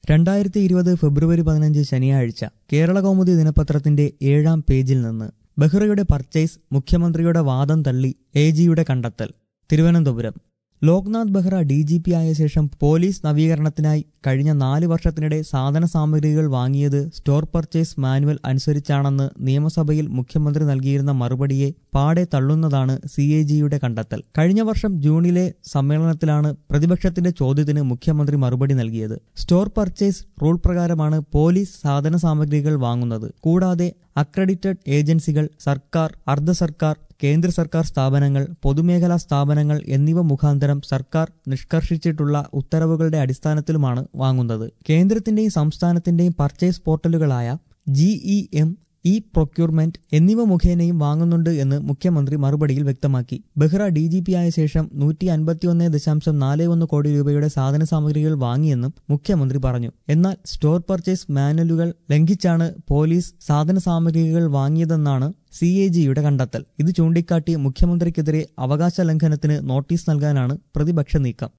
രണ്ടായിരത്തി ഇരുപത് ഫെബ്രുവരി പതിനഞ്ച് ശനിയാഴ്ച കേരള കൗമുദി ദിനപത്രത്തിന്റെ ഏഴാം പേജിൽ നിന്ന് ബെഹ്റയുടെ പർച്ചേസ് മുഖ്യമന്ത്രിയുടെ വാദം തള്ളി എ ജിയുടെ കണ്ടെത്തൽ Thiruvananthapuram Loknath Behera D G P ആയ ശേഷം പോലീസ് നവീകരണത്തിനായി കഴിഞ്ഞ നാല് വർഷത്തിനിടെ സാധന സാമഗ്രികൾ വാങ്ങിയത് സ്റ്റോർ പർച്ചേസ് മാനുവൽ അനുസരിച്ചാണെന്ന് നിയമസഭയിൽ മുഖ്യമന്ത്രി നൽകിയിരുന്ന മറുപടിയെ പാടെ തള്ളുന്നതാണ് സി എ ജിയുടെ കണ്ടെത്തൽ കഴിഞ്ഞ വർഷം ജൂണിലെ സമ്മേളനത്തിലാണ് പ്രതിപക്ഷത്തിന്റെ ചോദ്യത്തിന് മുഖ്യമന്ത്രി മറുപടി നൽകിയത് സ്റ്റോർ പർച്ചേസ് റൂൾ പ്രകാരമാണ് പോലീസ് സാധന സാമഗ്രികൾ വാങ്ങുന്നത് കൂടാതെ അക്രഡിറ്റഡ് ഏജൻസികൾ സർക്കാർ അർദ്ധ സർക്കാർ കേന്ദ്ര സർക്കാർ സ്ഥാപനങ്ങൾ പൊതുമേഖലാ സ്ഥാപനങ്ങൾ എന്നിവ മുഖാന്തരം സർക്കാർ നിഷ്കർഷിച്ചിട്ടുള്ള ഉത്തരവുകളുടെ അടിസ്ഥാനത്തിലുമാണ് വാങ്ങുന്നത് കേന്ദ്രത്തിന്റെയും സംസ്ഥാനത്തിന്റെയും പർച്ചേസ് പോർട്ടലുകളായ ജിഇ എം ഇ പ്രൊക്യൂർമെന്റ് എന്നിവ മുഖേനയും വാങ്ങുന്നുണ്ട് എന്ന് മുഖ്യമന്ത്രി മറുപടിയിൽ വ്യക്തമാക്കി ബെഹ്റ ഡി ജി പി ആയ ശേഷം നൂറ്റി അൻപത്തിയൊന്ന് ദശാംശം നാല് ഒന്ന് കോടി രൂപയുടെ സാധന സാമഗ്രികൾ വാങ്ങിയെന്നും മുഖ്യമന്ത്രി പറഞ്ഞു എന്നാൽ സ്റ്റോർ പർച്ചേസ് മാനുവലുകൾ ലംഘിച്ചാണ് പോലീസ് സാധന സാമഗ്രികൾ വാങ്ങിയതെന്നാണ് സി എ ജിയുടെ കണ്ടെത്തൽ ഇത് ചൂണ്ടിക്കാട്ടി മുഖ്യമന്ത്രിക്കെതിരെ അവകാശ ലംഘനത്തിന് നോട്ടീസ് നൽകാനാണ് പ്രതിപക്ഷ നീക്കം